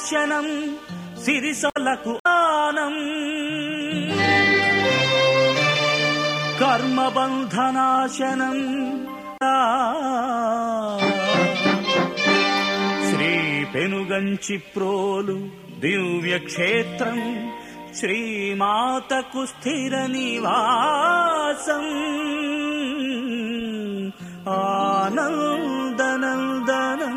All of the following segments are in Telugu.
దర్శనం సిరిసలకు ఆనం కర్మబంధనాశనం శ్రీ పెనుగంచి ప్రోలు దివ్యక్షేత్రం శ్రీమాతకు స్థిర నివాసం ఆనందనందనం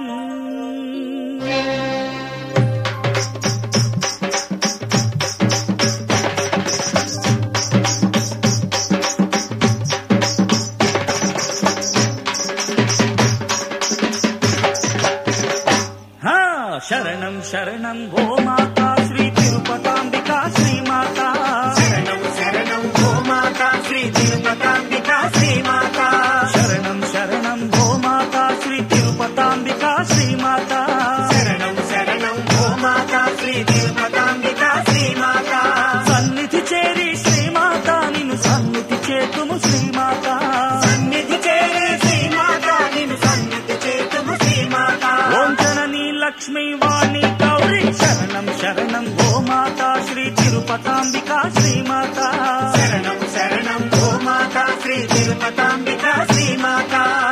హా, శరణం శరణం ఓ మాతా శ్రీ తిరుపతాంబికా శ్రీమాత శరణం శరణం ఓ మాత శ్రీ తిరుపతాంబిక శ్రీమాత శరణం శరణం ఓ మాతా శ్రీ తిరుపతాంబికా శ్రీమాత శరణం శరణం ఓ మాత శ్రీ తిరుపతాంబిక శ్రీమాత సన్నిధి చేరి శ్రీమాత నిన్ను సన్నిధి చేతుము శ్రీమాత సన్నిధి చేరే శ్రీమాత నిన్ను సన్నిధి చేతుము శ్రీమాత ఓం జననీ లక్ష్మీ వాణి గౌరీ శరణం శరణం ఓ మాతా శ్రీ తిరుపతాంబికా శ్రీమాత శరణం శరణం ఓ మాత శ్రీ తిరుపతాంబిక శ్రీమాత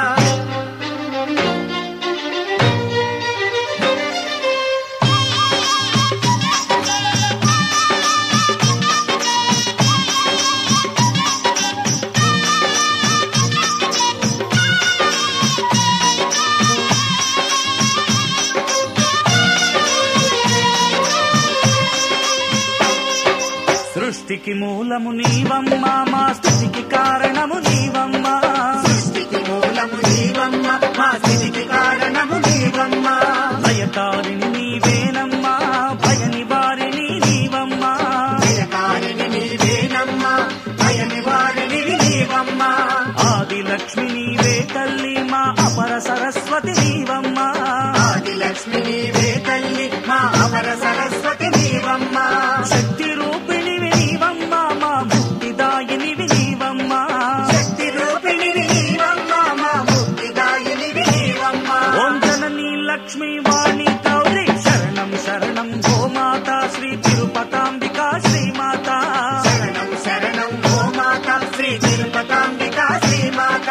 సృష్టికి మూలము నీవమ్మ మా స్థితికి కారణము నీవమ్మ సృష్టికి మూలము నీవమ్మ మా స్థితికి కారణము నీవమ్మ భయకారిణి నీవేనమ్మా భయ నివారిణి నీవమ్మా భయకారిణి నీవేనమ్మ భయ నివారిణి నీవమ్మ ఆది లక్ష్మి నీవే తల్లి మా అపర సరస్వతి నీవమ్మా ఆది లక్ష్మి నీవే తల్లి మా అమర సరస్వతి నీవమ్మ శక్తి రూపిణివి నీవమ్మా మా ముక్తిదాయినివి నీవమ్మా శక్తి రూపిణి నీవమ్మ మా ముక్తిదాయిని నీవమ్మ ఓం జననీ లక్ష్మీ వాణి గౌరీ శరణం శరణం గో మాత శ్రీ తిరుపతాంబికా శ్రీమాత శరణం శరణం ఓ మాత శ్రీ తిరుపతాంబిక శ్రీమాత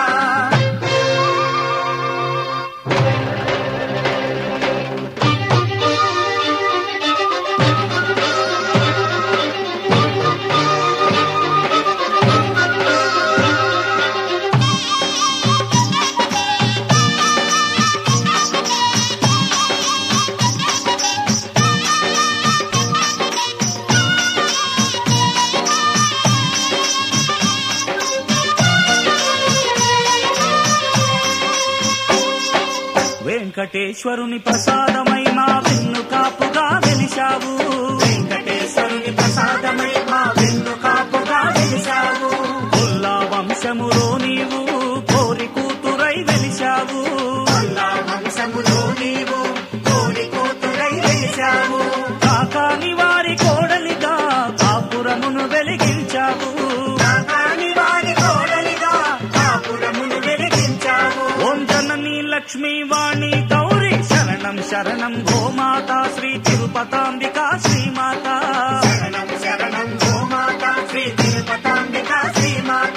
వెంకటేశ్వరుని ప్రసాదమై మా వెన్ను కాపుగా వెలిశావు వెంకటేశ్వరుని ప్రసాదమై మా వెన్ను కాపుగా వెలిశావు కొల్లా వంశములో నీవు కోరి కూతురై వెలిశావు అల్లా వంశములో నీవు కోడి కూతురై వెలిశావు కాకాని వారి కోడలిగా కాపురమును వెలిగించావు కాకాని వారి కోడలిగా కాపురమును వెలిగించావు ఓం జననీ లక్ష్మీ వాణి గౌరీ శరణం శరణం గో మాతా శ్రీ తిరుపతాంబికా శ్రీమాత శరణం శరణం ఓ మాత శ్రీ తిరుపతాంబిక శ్రీమాత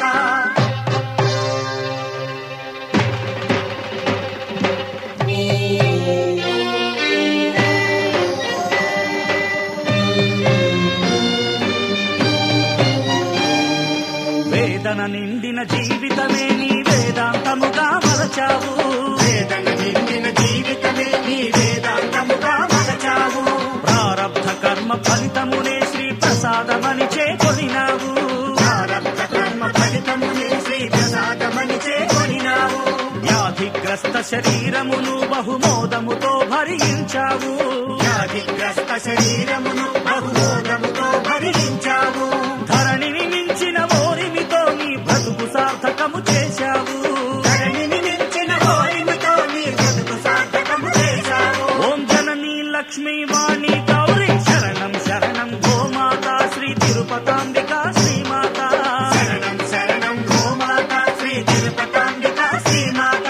వేదన నిండిన జీవితమే నీ వేదాంతముగా మరచావు వేదన నిండిన జీవితమే నీ వేదాంతముగా మరచావు ప్రారబ్ధ కర్మ ఫలితమునే శ్రీ ప్రసాదమని చేకొనినావు ప్రారబ్ధ కర్మ ఫలితమునే శ్రీ ప్రసాదమని చేకొనినావు వ్యాధిగ్రస్త శరీరమును బహుమోదముతో భరించావు వ్యాధిగ్రస్త శరీరమును బహుమోదముతో భరించావు ధరణిని మించిన ఓరిమితో నీ బ్రతుకు సార్థకము చేశావు ధరణిని మించిన ఓరిమితో నీ బ్రతుకు సార్థకము చేశావు ఓం జననీ లక్ష్మీ వాణి గౌరీ శరణం శరణం గోమాత శ్రీ తిరుపతాంబికా శ్రీమాత శరణం శరణం గోమాత శ్రీ తిరుపతాంబిక శ్రీమాత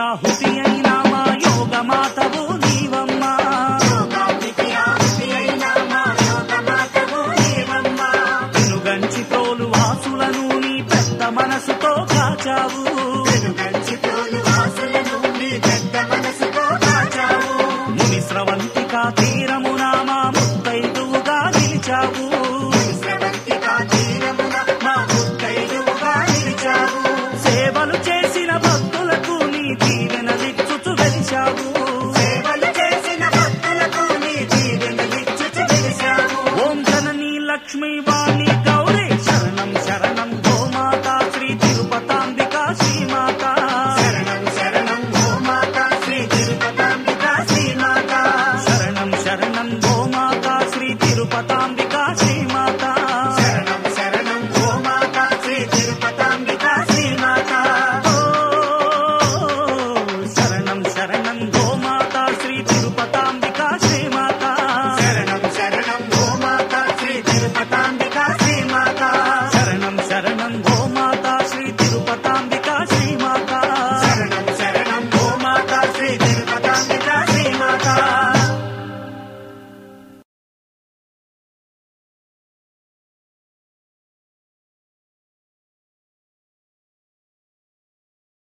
ఆహుతి అయిన మా యోగ మాతవు నీవమ్మా యోగాగ్నికి ఆహుతి అయిన మా యోగమాతవు నీవమ్మా. వెనుగంచి ప్రోలు వాసులను నీ పెద్ద మనసుతో కాచావు వెనుగంచి తోలు వాసులను నీ పెద్ద మనసుతో కాచావు. ముని స్రవంతిక తీరమున